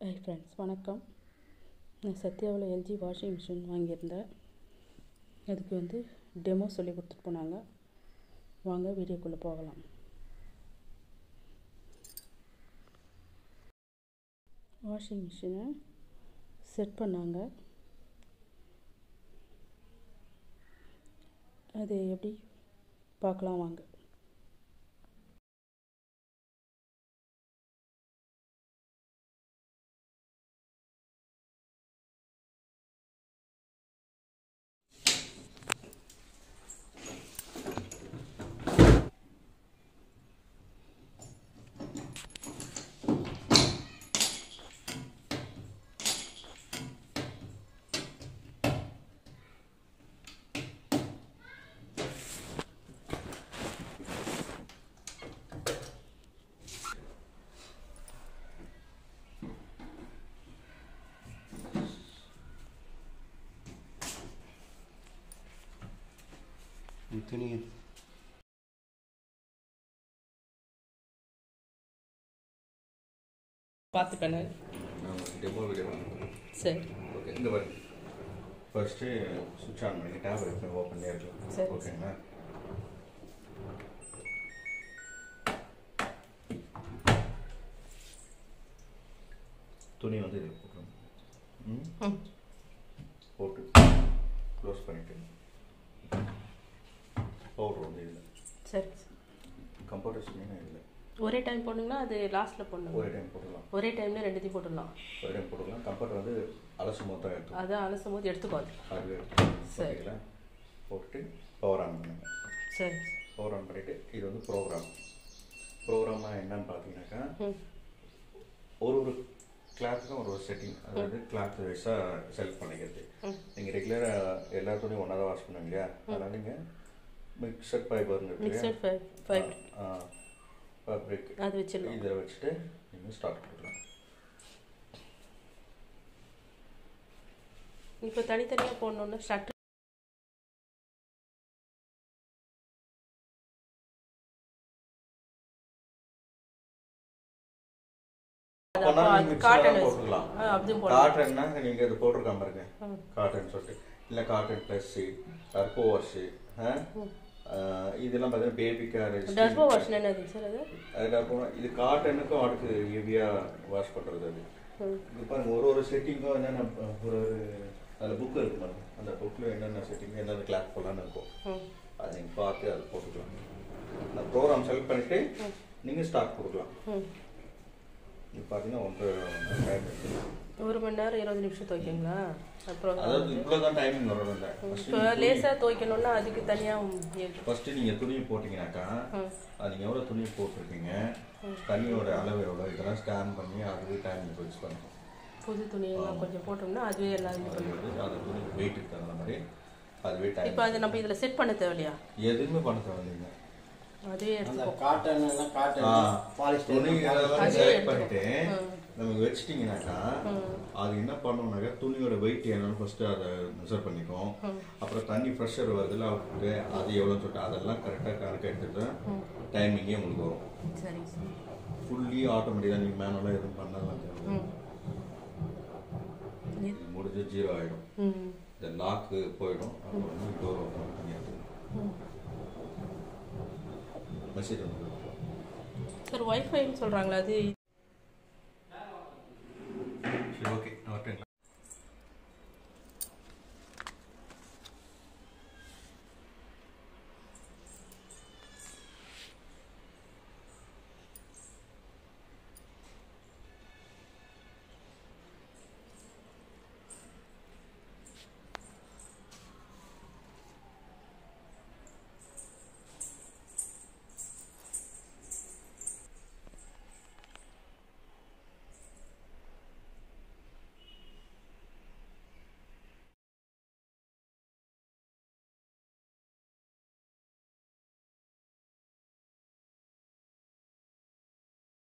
Hi friends வணக்கம் நான் சத்யாவில் LG washing machine வாங்கியிருந்தேன் அதுக்கு வந்து டெமோ சொல்லி கொடுத்துட்டு போனாங்க வாங்க வீடியோக்குள்ளே போகலாம் வாஷிங் மிஷினை செட் பண்ணாங்க அது எப்படி பார்க்கலாம் வாங்க துணி பார்த்துப்பேன் டெமோ வீடியோ சரி ஓகே இந்த மாதிரி ஃபர்ஸ்ட்டு சுவிட்ச் ஆன் பண்ணி டேப் எடுத்து ஓப்பன் சரி. பண்ணிருக்கலாம் ஓகேங்களா துணி வந்து இதில் போட்டுருங்க ம் ம் போட்டு க்ளோஸ் பண்ணிட்டு பவுடர் வந்து இதில் சரி கம்ப்யூட்டர் ஸ்க்ரீன் இதில் ஒரே டைம் போடணுங்களா அது லாஸ்ட்டில் போடணும் ஒரே டைம் போட்டுடலாம் ஒரே டைமில் ரெண்டுத்தையும் போட்டுடலாம் ஒரே டைம் போட்டுடலாம் கம்ப்யூட்டர் வந்து அலசு மொத்தம் எடுத்து அதான் அலசும் போது எடுத்துக்கோ அது அது சரி. ஓகேங்களா போட்டுட்டு பவர் ஆன் பண்ணுங்க சரி பவர் ஆன் பண்ணிவிட்டு இது வந்து ப்ரோக்ராம் ப்ரோக்ராமாக என்னன்னு பார்த்தீங்கன்னாக்கா ம் ஒரு ஒரு கிளாத்துக்கும் ஒரு ஒரு செட்டிங் அதாவது கிளாத் வைஸாக செலக்ட் பண்ணிக்கிறது ம். நீங்கள் ரெகுலராக எல்லா துணியும் ஒன்றா தான் வாஷ் பண்ணுவீங்க இல்லையா அதனால் நீங்கள் மிக்சட் ஃபைபர்னு இருக்கு இல்லையா மிக்சட் ஃபை ஃபைவ் ஃபேப்ரிக் அது வச்சிடலாம் இதில் வச்சுட்டு நீங்கள் ஸ்டார்ட் கொடுக்கலாம் இப்போ தனித்தனியாக போடணுன்னா ஷர்ட் அது அப்போ அப்போனா அது நீங்கள் காட்டன் மிக்சராக வச்சு- போட்டுக்கலாம் ஆ, அப்படியும் போடலாம் காட்டன்னா நீங்கள் இது போட்டிருக்காம பாருங்க காட்டன் சொல்லிட்டு இல்லை காட்டன் ப்ளஸ் டர்போ வாஷ் இதெல்லாம் பார்த்தீங்கன்னா பேபி கேர் டர்போ வாஷன் என்னது சார் அது அதில் போனால் இது காட்டனுக்கும் அடுத்து ஹெவியாக வாஷ் பண்ணுறது அது ம். இது பாருங்க ஒரு ஒரு செட்டிங்கும் என்னென்ன ஒரு ஒரு அதில் புக் இருக்கு பாருங்க அந்த புக்கில் என்னென்ன செட்டிங் என்னென்ன கிளாத் போடலான்னு இருக்கும் ம் அதை நீங்கள் பார்த்து அதை போட்டுக்கலாம் அந்த ப்ரோக்ராம் செலக்ட் பண்ணிவிட்டு நீங்கள் ஸ்டார்ட் கொடுக்கலாம் ம் இது பார்த்தீங்கன்னா ஒன்றரை டைம் இருக்குது ஒரு மணி நேரம் இருபது நிமிஷம் துவைக்கிங்களா அப்புறம் அதாவது இவ்வளோ தான் டைமிங் வரும் இல்லை இப்போ லேசாக துவைக்கணும்னா அதுக்கு தனியாக ஃபஸ்ட்டு நீங்கள் துணி போட்டிங்கனாக்கா அது நீங்கள் எவ்வளோ துணி போட்டிருக்கீங்க தண்ணியோட அளவு எவ்வளோ இதெல்லாம் ஸ்கேன் பண்ணி அதுவே டைமிங் ஃபிக்ஸ் பண்ணும் புது துணியெல்லாம் கொஞ்சம் போட்டோம்னா அதுவே எல்லாம் இது அது பண்ணும் வந்து அந்த துணி வெயிட்டுக்கு தகுந்த மாதிரி அதுவே டைம் இப்போ அது நம்ம இதில் செட் பண்ண தேவையில்லையா எதுவுமே பண்ண தேவையில்லைங்க அதுவே அந்த எடுத்துக்கோ காட்டன் எல்லாம் காட்டன் ஆ, பாலிஸ்டர் துணி அதெல்லாம் அதே செலக்ட் எடுத்துக்கோ. பண்ணிட்டு நம்ம வச்சிட்டிங்கனாக்கா அது என்ன பண்ணணும்னாக்கா துணியோட வெயிட் என்னன்னு ஃபர்ஸ்ட் அதை மெஷர் பண்ணிக்கும் அப்புறம் தண்ணி ப்ரெஷர் வருதுல அவுட்டு அது எவ்வளோன்னு சொல்லிட்டு அதெல்லாம் கரெக்டாக கணக்கு எடுத்துட்டு டைமிங்கே உங்களுக்கு வரும் சரி சரி ஃபுல்லி ஆட்டோமேட்டிக்காக நீங்கள் மேனுவலாக எதுவும் பண்ணலாம் தேவை ம் இது முடிஞ்சு ஜீரோ ஆகிடும் ம் இந்த லாக்கு போயிடும் அப்புறம் வந்து டோர் ஓப்பன் பண்ணி எடுத்துக்கலாம் மெசேஜ் வந்து சார் ஒய்ஃபைன்னு சொல்கிறாங்களா அது